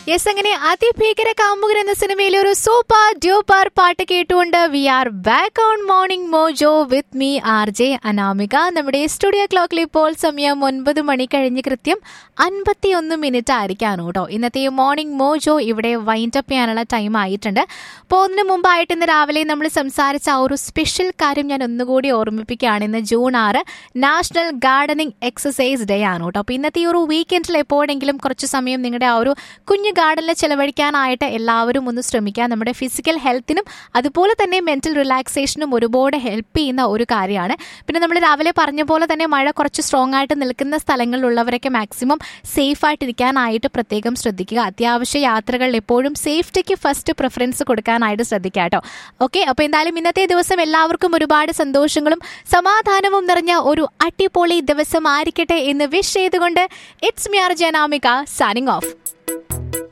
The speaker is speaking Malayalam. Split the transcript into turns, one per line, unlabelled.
യെസ് അങ്ങനെ അതിഭീകര കാമുകൻ എന്ന സിനിമയിലെ ഒരു സൂപ്പർ ഡ്യൂപ്പർ പാട്ട് കേട്ടുകൊണ്ട് we are back on morning mojo with me R J Anamika നമ്മുടെ സ്റ്റുഡിയോ ക്ലോക്കിൽ ഇപ്പോൾ സമയം ഒൻപത് മണി കഴിഞ്ഞ് കൃത്യം അൻപത്തിയൊന്ന് മിനിറ്റ് ആയിരിക്കാണ് കേട്ടോ ഇന്നത്തെ മോർണിംഗ് മോജോ ഇവിടെ വൈൻഡ് അപ്പ് ചെയ്യാനുള്ള ടൈം ആയിട്ടുണ്ട് പോകുന്നതിന് മുമ്പായിട്ട് ഇന്ന് രാവിലെ നമ്മൾ സംസാരിച്ച ആ ഒരു സ്പെഷ്യൽ കാര്യം ഞാൻ ഒന്നുകൂടി ഓർമ്മിപ്പിക്കുകയാണ് ഇന്ന് ജൂൺ ആറ് നാഷണൽ ഗാർഡനിങ് എക്സസൈസ് ഡേ ആണ് കേട്ടോ അപ്പോൾ ഇന്നത്തെ ഈ ഒരു വീക്കെൻഡിൽ എപ്പോഴെങ്കിലും കുറച്ച് സമയം നിങ്ങളുടെ ആ ഒരു കുഞ്ഞു ഗാർഡനിൽ ചെലവഴിക്കാനായിട്ട് എല്ലാവരും ഒന്ന് ശ്രമിക്കുക നമ്മുടെ ഫിസിക്കൽ ഹെൽത്തിനും അതുപോലെ തന്നെ മെന്റൽ റിലാക്സേഷനും ഒരുപാട് ഹെൽപ്പ് ചെയ്യുന്ന ഒരു കാര്യമാണ് പിന്നെ നമ്മൾ രാവിലെ പറഞ്ഞ പോലെ തന്നെ മഴ കുറച്ച് സ്ട്രോങ് ആയിട്ട് നിൽക്കുന്ന സ്ഥലങ്ങളിലുള്ളവരൊക്കെ മാക്സിമം സേഫ് ആയിട്ടിരിക്കാനായിട്ട് പ്രത്യേകം ശ്രദ്ധിക്കുക അത്യാവശ്യ യാത്രകളിൽ എപ്പോഴും സേഫ്റ്റിക്ക് ഫസ്റ്റ് പ്രിഫറൻസ് കൊടുക്കാനായിട്ട് ശ്രദ്ധിക്കുക കേട്ടോ ഓക്കെ അപ്പോൾ എന്തായാലും ഇന്നത്തെ ദിവസം എല്ലാവർക്കും ഒരുപാട് സന്തോഷങ്ങളും സമാധാനവും നിറഞ്ഞ ഒരു അടിപൊളി ദിവസം ആയിരിക്കട്ടെ എന്ന് വിഷ് ചെയ്തുകൊണ്ട് ഇറ്റ്സ് മിയാർ ജനാമിക സൈനിങ് ഓഫ്